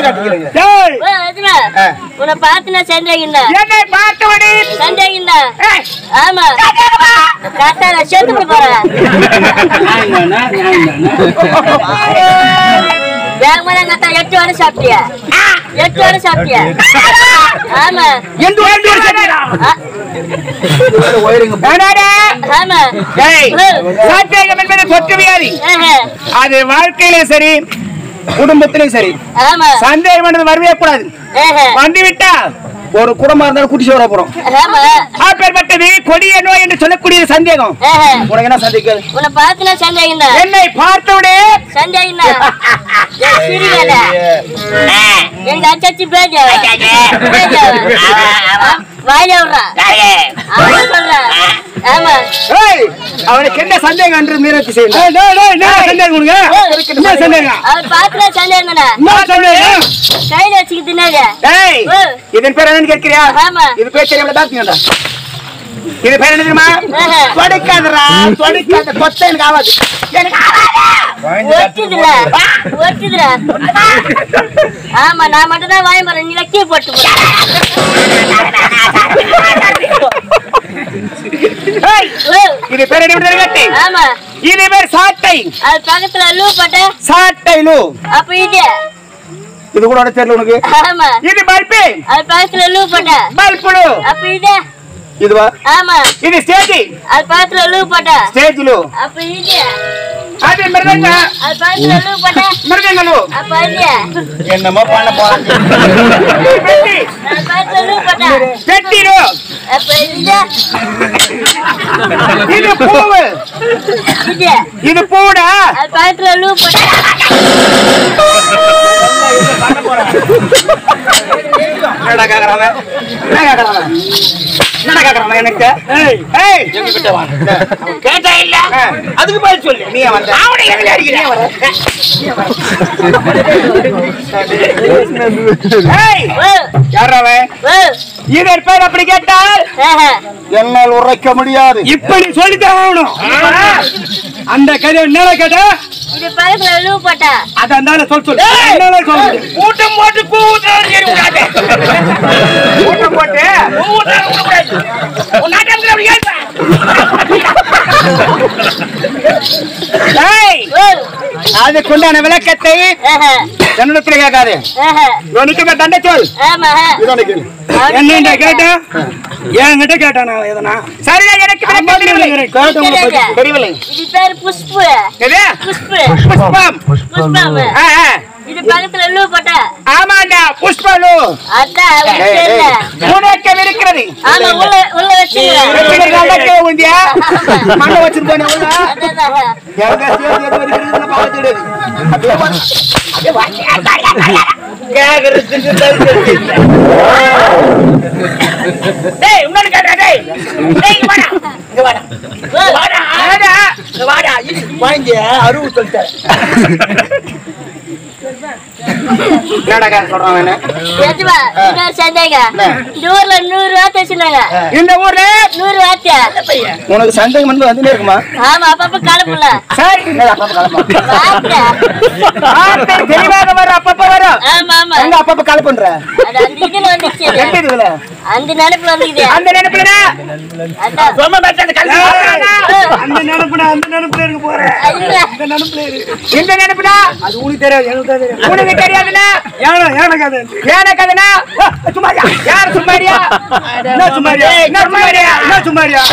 கட்டிக்கிறீங்க டேய் ஓ, எதுனா? ஆ. உன்னை பார்த்து நான் சந்தேகம் தான் என்னை பார்த்தவனே சந்தேகம் தான் ஏய், ஆமா கரெக்டா நான் சேர்த்து போறேன் வேகமான கத்தா எட்டு வரை சாப்பிட்டியா எட்டு வரை சாப்பிட்டியா ஆமா எந்த வண்டி ஒரு சட்டிடா? ஆ, வேணாடா. ஆமா ஏய், சாத்வீகம் என்பது தொற்று வியாதி ஆஹா, அது வாழ்க்கையிலும் சரி குடும்பத்திலும் சரி ஆமா சந்தேகம் என்பது வரவே கூடாது ஆஹா, வந்து விட்டா ஒரு குடும்பம் இருந்தாலும் குட்டி சோற போறோம் ஆமா அப்பேற்பட்டது கொடிய நோய் என்று சொல்லக்கூடிய சந்தேகம் ஆஹா. உனக்கு என்ன சந்தேகம் உன்னை பார்த்து நான் சந்தேகம் தான் என்னை பார்த்தவுடே சந்தேகம் தான் ஏய், சிரிக்காத. எங்க அச்சாச்சி பேஜா பேஜா வாயில விடுறா அவன் சொல்றான் ஆமா ஏய், அவனுக்கு என்ன சந்தேகம் என்று மீறத்து செய்யணும் டேய் டேய் டேய் என்ன சந்தேகம் உனக்கு என்ன சந்தேகம் அவர் பார்த்து நான் சந்தேகம் தானே என்ன சந்தேகம் கையில வச்சுக்கிட்டு ஏய், இதன் பேர் என்னன்னு கேட்கிறியா ஆமா. இது பேர் தெரியாமல பாத்தீங்கடா இது பேர் என்ன தெரியுமா ஆஹா. தொடைக்காதடா தொடைக்காத கொத்த எனக்கு ஆகாது எனக்கு ஆகாது ஒட்டுதுல ஒட்டுதுல ஆமா நான் மட்டும் தான் வாய் மரம் நீ லக்கிய போட்டு போ. ஏய், ஓ, இது பேர் என்ன தெரியுமா கேட்டு ஆமா இது பேர் சாட்டை அது பக்கத்துல லூ போட்ட சாட்டைலு அப்ப இது இது கூட உனக்கு தெரியல உனக்கு ஆமா இது பல்பு அது பக்கத்துல லூ போட்ட பல்புலு அப்ப இது இதுவா ஆமா இது ஸ்டேஜ் அது பக்கத்துல லூ போட்ட ஸ்டேஜ்லு அப்ப இது அது மிருதங்க அது பக்கத்துல லூ போட்ட மிருதங்கலு அப்ப இது என்னமோ பண்ண போறாங்க பெட்டி அது பக்கத்துல லூ போட்ட பெட்டிலு அப்ப இது இது பூவு இது இது பூடா அது பக்கத்துல லூ போட்ட என்னடா கேக்குறாங்க என்ன கேக்குறாங்க என்னடா கேக்குறாங்க எனக்கு ஏய் ஏய் கேட்டா இல்ல அதுக்கு பதில் சொல்லு நீ வந்த அவனை எங்க அடிக்கிறீங்க ஏய் ஓ யாரா அவன் ஓ இதன் பேர் அப்படி கேட்டால் ஆஹா. என்னால் உரைக்க முடியாது இப்ப நீ சொல்லித்தான் ஆகணும் அந்த கதை என்ன கேட்டா இது பக்கத்துல லூ போட்ட அது அந்த சொல் சொல்லு என்ன சொல்லு கூட்டம் போட்டு பூ ஊத்துறவன் சரி விடாது கூட்டம் போட்டு பூ ஊத்துறவன் விடக்கூடாது. உன் நாட்டம்க்கு அப்படி கேட்பேன். ஏய், ஓ அதுக்குண்டான விளக்கத்தை ஆஹா. என்னிடத்துல கேட்காது ஆஹா. இவனுக்கு தண்டை சொல் ஆமா இதோட கேளு. என்ன கேட்டா என்கிட்ட கேட்டானா எதனா சரிதான் எனக்கு விளக்கம் தெரியவில்லை. தெரியல. தெரியவில்லை இது பேரு புஷ்பு எது? புஷ்பு புஷ்பம் புஷ்பம் ஆ, ஆ. இது பக்கத்துல லூ போட்ட ஆமாண்டா புஷ்பலு அதான் அவருக்கு தெரியல உனக்கம் இருக்கிறது ஆமா உள்ள உள்ள வச்சுக்கிறேன் உந்தியா மண்ணை வச்சிருக்கோனே உள்ள அதான் எங்க சேர்ந்து எது வரைக்கும் இருக்குதுன்னு பார்க்க தெரியாது. அப்படியே பாரு. அப்படியே வாசி. கேக்குறதுக்கு தகுதி இல்லை. டேய், இன்னொன்னு கேட்டா, டேய். டேய், இங்க வாடா. இங்க வாடா. இங்க வாடா. வாடா. இங்க வாடா. இது வாங்கி அருவு சொல்லிட்டேன். என்னடா கேட்க சொல்றான் அவனு? எதுவா இந்த சந்தேகம் இந்த ஊர்ல நூறு வார்த்தை வச்சிருந்தாங்க இந்த ஊர்ல நூறு வார்த்தை உனக்கு சந்தேகம் வந்து வந்துட்டே இருக்குமா ஆமா அப்பப்ப கலப்புல சரி என்னடா அப்பப்ப கலப்பா? வார்த்தை வார்த்தை தெளிவாக வரும் அப்பப்ப வரும் ஆமா ஆமா எங்க அப்பப்ப கலப்புன்ற அது அந்த இதுல வந்துச்சு எந்த இதுல அந்த நினைப்புல வந்துக்குது அந்த நினைப்புல அதான் சும்மா பார்த்து அந்த கல்வி அந்த நினைப்புல அந்த நினைப்புல இருக்க போற இல்ல. அந்த நினைப்புல இரு இந்த நினைப்புடா அது உனக்கு தெரியாது எனக்கு தான் தெரியும் உனக்கு தெரியாதுல ஏன்னா எனக்கு அது எனக்கு அதுனா சும்மாரியா யார் சும்மாரியா என்ன சும்மாரியா ஏய், என்ன சும்மாரியா என்ன சும்மாரியா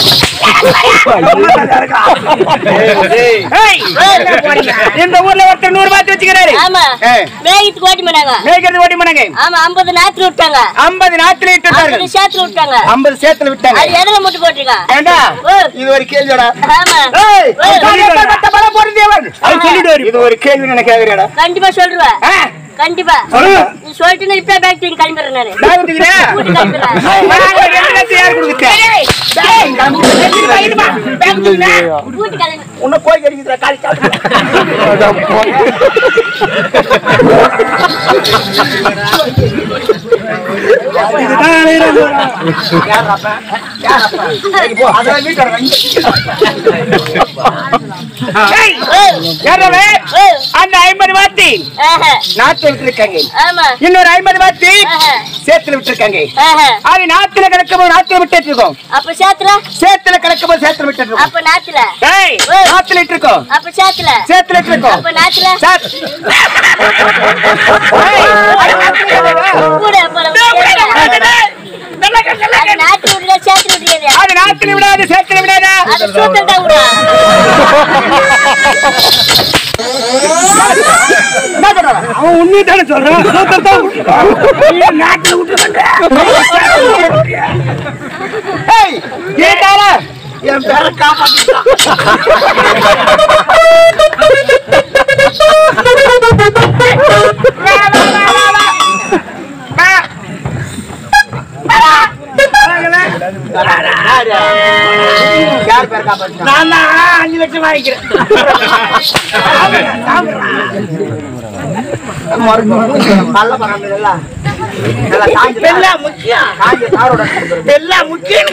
ஏய், இந்த ஊர்ல ஒருத்தர் நூறு பாத்து வச்சுக்கிறாரு ஆமா ஏய். மேகத்துக்கு ஓட்டி போனாங்க மேய்க்கிறது ஓட்டி போனாங்க ஆமா ஐம்பது நாத்துல விட்டாங்க ஐம்பது நாத்துல இட்டுட்டார்கள் ஐம்பது சேத்துல விட்டாங்க ஐம்பது சேத்துல விட்டாங்க அது எதுல மட்டும் போட்டிருக்கான் ஏண்டா ஓ. இது ஒரு கேள்விடா ஆமா ஏய், ஓ. பல பல பல பொருந்தியவன். அது சொல்லிடுவாரு இது ஒரு கேள்வி எனக்கு கேக்குறியாடா கண்டிப்பா சொல்லுவேன் ஆ, கண்டிப்பா சொல்லு. நீ சொல்லிட்டு இப்ப பேக் தூக்கி கிளம்பிடுறேன் நானு நான் வந்துக்கிறேன். கூட்டி கிளம்பிடுறேன் வாங்க, ரெண்டு லட்சம் யார் கொடுக்குறது? டேய், நம்ம எடுத்துட்டு வா, இருமா. பேக் தூக்குடா. கூட்டி கிளம்பி உன்னை கோழி கடிக்குதுடா, காலி சாப்பிடு. இதுதான் அலையிறேன் போறா. யார் அப்ப? யார் அப்ப? சரி, போ. அதெல்லாம் வீட்டோட வாங்கி. ஏய், யாரவே? அந்த ஐம்பது வாத்தி ஆஹா, நாத்துல விட்டுருக்காங்க ஆமா இன்னொரு ஐம்பது வாத்தி ஆஹா, சேத்துல விட்டுருக்காங்க ஆஹா. அது நாத்துல கிடக்கும் போது நாத்துல விட்டு இருக்கோம் அப்ப சேத்துல சேத்துல கிடக்கும் போது சேத்துல விட்டு இருக்கோம் அப்ப நாத்துல ஏய் நாத்துல இட்டு இருக்கோம் அப்ப சேத்துல சேத்துல இட்டு இருக்கோம் அப்ப நாத்துல சாத் கூட அப்ப நம்ம சேத்துல. அது நாட்டு விடுதா சேத்துல விடுறது அது நாத்துல விடாது சேத்துல விடாதா அது சூத்தல் தான் விடுவா என்ன சொல்றான் அவன் உண்மையை தானே சொல்றான் சூத்தர் தான் நாட்டுல விட்டுருக்கா ஏய் ஏண்டால என் பேரை காப்பாத்திட்டான் யார் பேர் காப்பாத்தினா நான் தான் அஞ்சு லட்சம் வாங்கிக்கிறேன் நல்ல பரவாயில்ல எல்லாம் முக்கியம் எல்லாம் முக்கியம்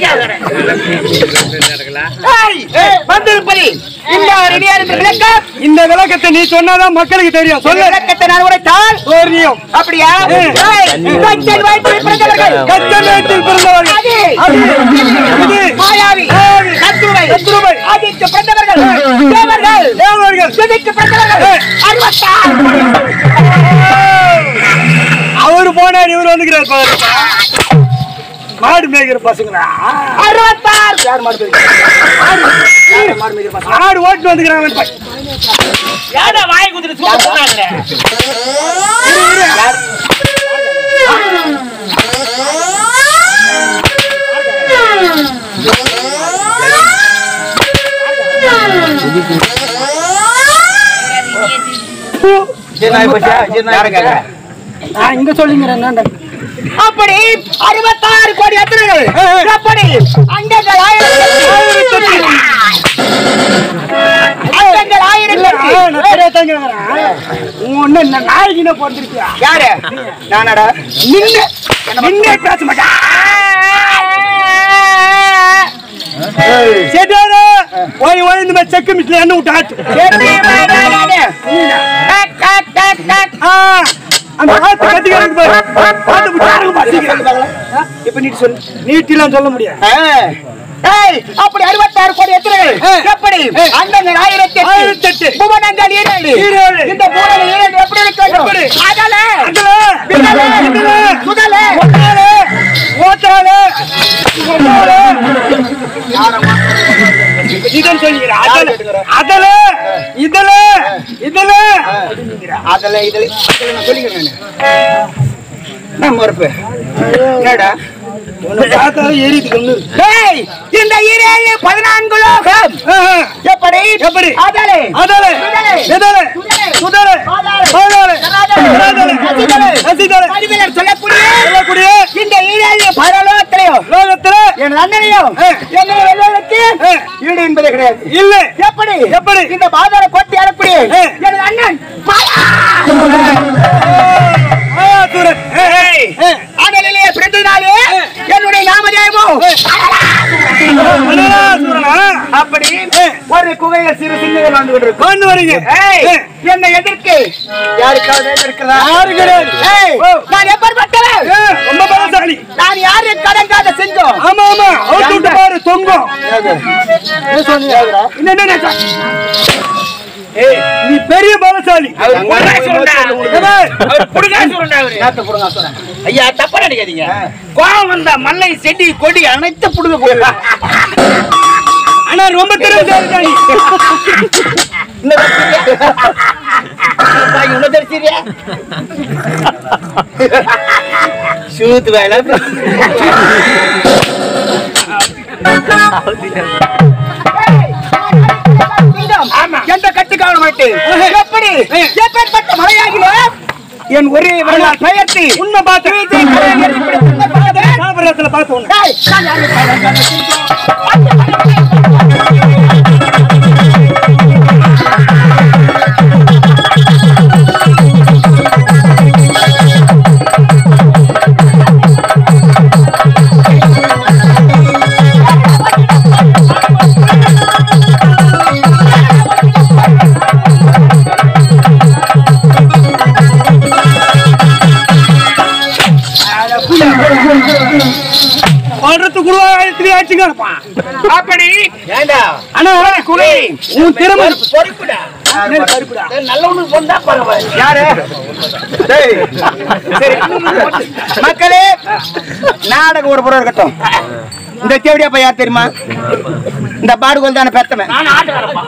வந்திருப்பது இந்த ரெடியா இருக்கிற விளக்கம் இந்த விளக்கத்தை நீ சொன்னாதான் மக்களுக்கு தெரியும் சொல்ல சொல்லு விளக்கத்தை நான் உரைத்தால் சோர்ணியம் அப்படியா ஏய். ஏய், கச்சல் வயிற்றில் பிறந்தவர்கள் கச்சல் வயிற்றில் பிறந்தவர்கள். அது. அது. இது. மாயாவி மாயாவி. சத்ருவை சத்ருவை. ஆதிக்கு பிறந்தவர்கள் தேவர்கள் தேவர்கள். சிதைக்கு பிறந்தவர்கள் அறுபத்தாறு அவரு போனார் இவர் வந்துக்கிறார் பாரு மாடு மேய்க்கிற பசங்களா அறுபத்தாறு யார் மாடு மேய்க்கிறது? யார் மாடு மேய்க்கிற பசங்க? மாடு ஓட்டு வந்துக்கிறாங்க யாரா வாய் குதிரை சும்மா சொன்னாங்க யார் நான் இங்க சொல்லிங்கிறேன் அப்படி அறுபத்தாறு கோடி அத்தனைகள் அப்படி அங்கங்கள் ஆயிரத்தி அங்கங்கள் ஆயிரத்தி ஒண்ணு இந்த நாயகின போட்டுருக்கியா யாரு நானடா நின்னு நின்னே பேச மாட்டா சேட்டாரா ஓய் ஓய் இந்த மாதிரி செக்கு மிஸ்ல என்ன விட்டு ஆட்டு ஆ, அந்த ஆத்து கத்திக்கிறது பாரு ஆத்து விட்டாருங்க பாத்தீங்க இப்ப நீ சொல்லு நீட்டிலாம் சொல்ல முடியாது ஏய், அப்படி அறுபத்தாறு கோடி எத்தனைகள் ஏய். எப்படி ஏய். அங்கங்கள் ஆயிரத்தி ஆயிரத்தி எட்டு. புவனங்கள் ஈரேழு ஈரேழு. இந்த புவனங்கள் ஈரேழு எப்படி இருக்க எப்படி? அதல அங்கல பின்னல, அங்கல முதல ஓட்டாலே ஓட்டாலே ஓட்டாலே இதான் சொல்லிக்கிற அதல அதல இதல இதல அதுல இதுல இதுல நான் சொல்லிக்கிறேன் நானு. நான் மறுப்பு என்னடா பார்த்தாலும் எரியுது கண்ணு ஏய், இந்த ஈரேழு பதினான்கு லோகம் எப்படி எப்படி? அதலே அதல இதலே. இதல சுதலே. சுதல பாதாளே. பாதாளே தராதலே. தராதலே. ரசிதலே. ரசிதலே. அறிவியலர் சொல்லக்கூடிய சொல்லக்கூடிய இந்த ஈரேழு பரலோகத்திலேயோ லோகத்துல என் அண்ணனையும் ஏ. என்னை வெல்வதற்கு ஏ. ஈடு என்பது கிடையாது இல்ல எப்படி எப்படி? இந்த பாதாள கோட்டை அறக்கூடிய ஏ. எனது அண்ணன் மாயா. ஆயாத்துரன். ஏய், ஏய். அனலிலே பிறந்ததினாலே என்னுடைய நாமதேவம் மனோராசுரனா? அப்படி ஒரு குகையில் சிறு சிங்கங்கள் வந்து கொண்டிருக்கும் கொண்டு வரீங்க ஏய், ஏய். என்னை எதிர்க்கு யாருக்காவது எதிர்க்கிறதா யாரு கிடையாது. ஏய், ஓ. நான் எப்பேற்பட்டவன் ஏய், ரொம்ப பலசாலி நான் யாரு கடங்காத செஞ்சோம் ஆமா ஆமா அவுத்து விட்டு பாரு தொங்கும் என்ன சொன்னீங்க? என்ன, என்ன, என்ன சொ- ஏய், நீ பெரிய பலசாலி ஐயா தப்பா நினைக்காதீங்க கோவம் வந்தா மல்லை செடி கொடி அனைத்து புடுங்க போயிடலாம் ஆனா ரொம்ப தெரிஞ்சாரு நீ. சூத்து வேலை எந்த கட்டுக்காவல் மாட்டு எப்படி எப்பேற்பட்ட மலையாகில என் ஒரே விரலால் பெயர்த்தி உண்மை பார்த்து இப்படி உன்னை பார்த்து, சாப்பிடத்துல பார்த்து ஒண்ணு ஏய், நான் யாரு? வர்றதுக்கு கூட ஆயிரத்தி ஆச்சுங்கப்பா அப்படி ஏண்டா ஆனா குறை உன் திறமை பொறுப்புடா நல்லவனுக்கு பொண்ணா பரவாயில்ல யாரு டேய், சரி மக்களே நாடகம் ஒரு புறம் இருக்கட்டும் இந்த தேவடியாப்பா யார் தெரியுமா இந்த பாடுகோல் தானே பெத்தவன் நான் ஆட்டுக்காரப்பா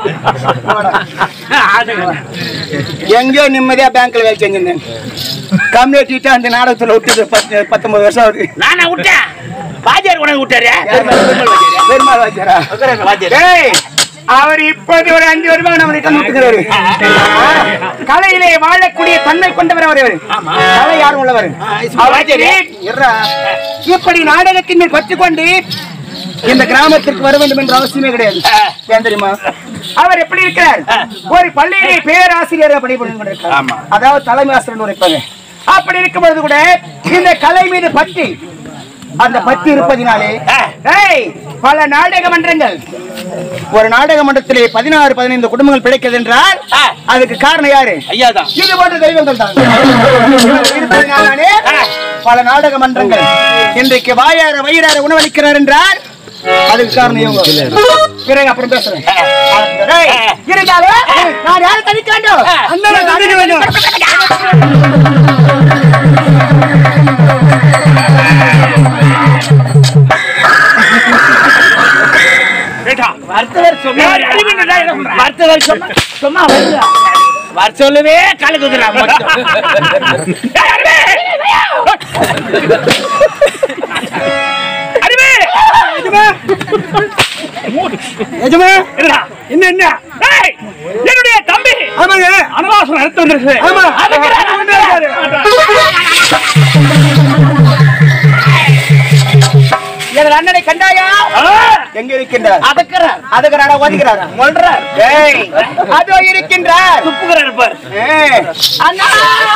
எங்கேயோ நிம்மதியா பேங்க்ல வேலை செஞ்சிருந்தேன் கம்யூனிட்டிட்டு அந்த நாடகத்துல விட்டது பத்து பத்தொன்பது வருஷம் ஆகுது நானா விட்டேன் வாத்தியார் உனக்கு விட்டாரு பெருமாள் வாத்தியாரா டேய், அவர் இப்போது ஒரு அஞ்சு வருமா நம்ம ரிட்டர்ன் விட்டுக்கிறாரு கலையிலே வாழக்கூடிய தன்மை கொண்டவர் அவர் அவரு. கலை யாரும் உள்ளவர் அவருக்கு இருடா. இப்படி நாடகத்தின் மேல் கற்றுக்கொண்டு இந்த கிராமத்திற்கு வர வேண்டும் என்ற அவசியமே கிடையாது ஏன் தெரியுமா அவர் எப்படி இருக்கிறார் ஒரு பள்ளியிலே பேராசிரியர் பணி பண்ணி கொண்டிருக்கார் அதாவது தலைமை ஆசிரியர் உரைப்பாங்க அப்படி இருக்கும் பொழுது கூட இந்த கலை மீது பற்றி அந்த பற்றி இருப்பதினாலே ஏய், பல நாடக மன்றங்கள் ஒரு நாடக மன்றத்திலே பதினாறு பதினைந்து குடும்பங்கள் பிழைக்கிறது என்றால் அதுக்கு காரணம் யாரு ஐயாதான் இது போன்ற தெய்வங்கள் தான் இருப்பதினாலே பல நாடக மன்றங்கள் இன்றைக்கு வாயார வயிறார உணவளிக்கிறார் என்றால் அதுக்கு காரணம் இவங்க பிறகு அப்புறம் பேசுறேன் டேய், இருந்தாலும் நான் யாரை தடுக்க வேண்டும் அண்ணனை தடுக்க வேண்டும் வர்த்தகர் சொன்னா வர்த்தகர் சொன்னா சும்மா வருதா வர சொல்லவே காலு குதிரா எஜமா என்ன என்ன ஏய், என்னுடைய தம்பி ஆமாங்க அனவாசம் நடத்து வந்திருக்கு ஆமா. அதுக்கு நான் கொண்டு வந்தாரு. எனது அண்ணனை கண்டாயா ஆ, எங்க இருக்கின்றார் அதக்கிறார் அதுக்கு ஒதுக்கிறாரா மொல்றார் ஏய், அதோ இருக்கின்றார் துப்புகிறார் பார் ஏய், அண்ணா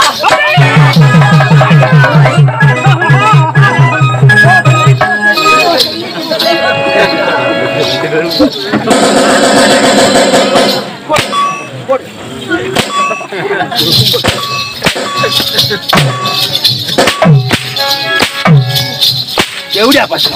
எவ்வளவு பசங்க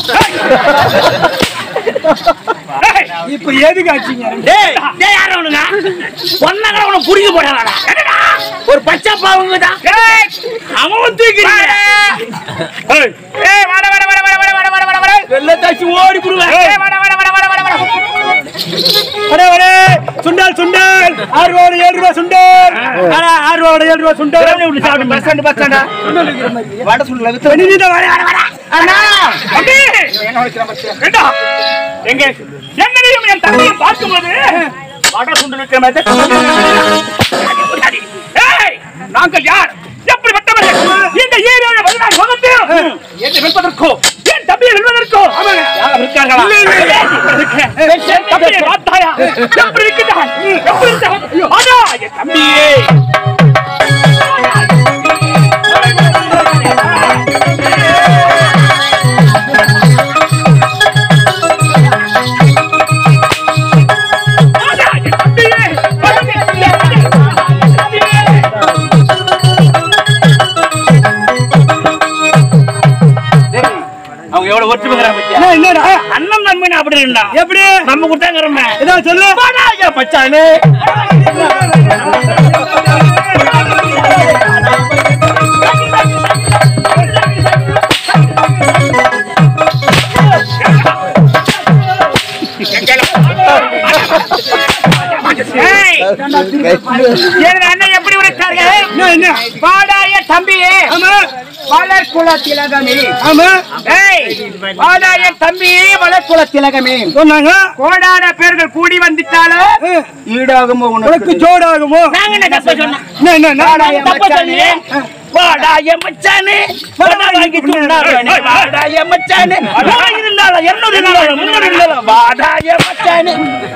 ஏய், இப்ப எதுக்கு ஆச்சுங்க டேய் டேய் யாரா அவனுங்க பொண்ணங்கட உன புடிக்க போறாடா என்னடா ஒரு பச்சை பாவங்க தான் ஏய் அவன் தூக்கிறீங்க ஏய் ஏய் வாட வாட வாட வாட வாட வாட வாட வாட வெள்ள தாச்சி ஓடி புடுவேன் ஏய் வாட வாட வாட வாட வாட வாட வரே வரே சுண்டல் சுண்டல் ஆறு ரூபாய் ஏழு ரூபாய் சுண்டல் அட, ஆறு ரூபாய் ஏழு ரூபாய் சுண்டல் பஸ் ஸ்டாண்ட் பஸ் ஸ்டாண்டா வட சுண்டல் வித்து நீ தான் வர வர அண்ணா அடி என்ன வைக்கிறேன் பஸ் ஏண்டா எங்க என்னையும் என் தம்பியும் பார்க்கும்போது வட சுண்டு நிற்கிற மாதிரி தான் ஏய் நாங்கள் யார் எப்படிப்பட்டவர்கள் இந்த ஏரியாவில் வந்து நான் வகுத்து என்னை வெல்வதற்கோ என் தம்பியை வெல்வதற்கோ யாரும் இருக்காங்களா என் தம்பியை பார்த்தாயா எப்படி இருக்கிறான் எப்படி இருக்கிறான் ஆனா என் தம்பியே ஆனா என் தம்பியே அவங்க எவ்வளவு ஒற்றுமைங்கிறாங்க பத்தியா? என்ன என்னடா அண்ணன் நண்பன் அப்படி இருந்தா எப்படி நம்ம குட்டாங்கிறோமே ஏதோ சொல்லு ஐயா மச்சானே ஏய், எனது அண்ணன் எப்படி உரைத்தார்கள் என்ன என்ன பாடாய தம்பியே ஆமா வளர் குல திலகமே ஆமா ஏய் பாடாய தம்பியே வளர் குல திலகமே சொன்னாங்க கோடான பேர்கள் கூடி வந்துட்டாலும் ஆ, ஈடாகுமோ உனக்கு ஜோடாகுமோ நாங்க என்ன தப்பா சொன்னோம் என்ன என்ன நாடாய நாடாய தப்பா மச்சானே. சொன்னீங்க வாடாய மச்சானே வடை வாங்கி துண்டாடுவானே வாடாய மச்சானே நான் இருந்தாலும் என்னோட இருந்தாலும் முன்னோட இருந்தாலும் வாடாய மச்சானே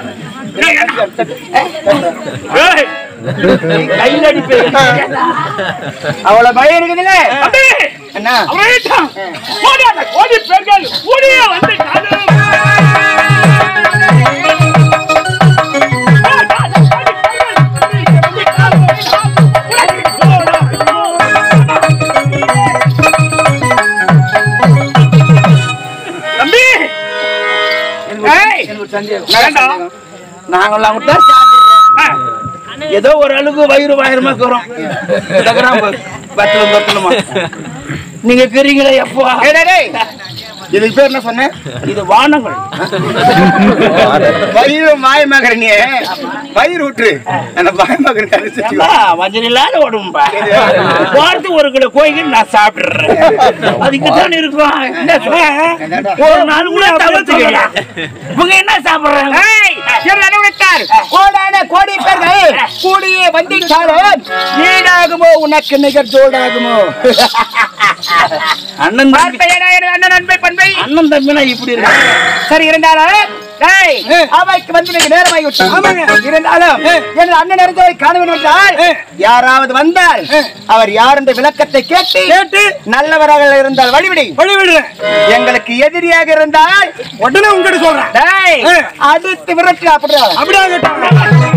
ஏய், கையில் அடிப்பேன் அவ்வளவு பயம் இருக்குதுல்ல அடே என்ன அவரே தான் ஓடி அந்த கோடி பேர்கள் ஓடியே வந்து சந்தேகம் வேண்டாம் நாங்கெல்லாம் கூட தான் சாப்பிடுறோம் ஆ, ஏதோ ஒரு அளவுக்கு வயிறு வாயிரமா இருக்கிறோம் இந்த கிராம்பு பத்தலும் பத்தலுமா நீங்க இருக்கிறீங்களே எப்போ டேய், டேய், டேய். இதுக்கு பேர் என்ன சொன்னேன் இது வானங்கள் வயிறு மாயமாகற நீ வயிறு விட்டுரு அந்த மாயமாகற கழிச்சு வஞ்சன இல்லாத உடம்பா வாரத்துக்கு ஒரு கிலோ கோயில் நான் சாப்பிடுறேன் அதுக்கு தான் இருக்கும் என்ன சொல்ல? ஒரு நாள் கூட தவிர்த்துக்கல இவங்க என்ன சாப்பிடுறாங்க அனுபவித்தார் கோடான கோடி பேர்கள் கூடியே வந்திட்டாலும் ஈடாகுமோ உனக்கு நிகர் ஜோடாகுமோ அண்ணன் தம்பி வார்த்தையடா என் அண்ணன் அன்பை பண்பை அண்ணன் தம்பினா இப்படி இருக்கு சரி இருந்தாலும் டேய், அவைக்கு வந்து மிக நேரமாகி விட்டது இருந்தாலும் எனது அண்ணன் அறிந்ததை காண வேண்டும் என்றால் யாராவது வந்தால் அவர் யார் என்ற விளக்கத்தை கேட்டு கேட்டு நல்லவராக இருந்தால் வழிவிடு வழிவிடுறேன் எங்களுக்கு எதிரியாக இருந்தால் உடனே உங்ககிட்ட சொல்றேன் டேய், அடித்து விரட்டு அப்படியா அப்படியே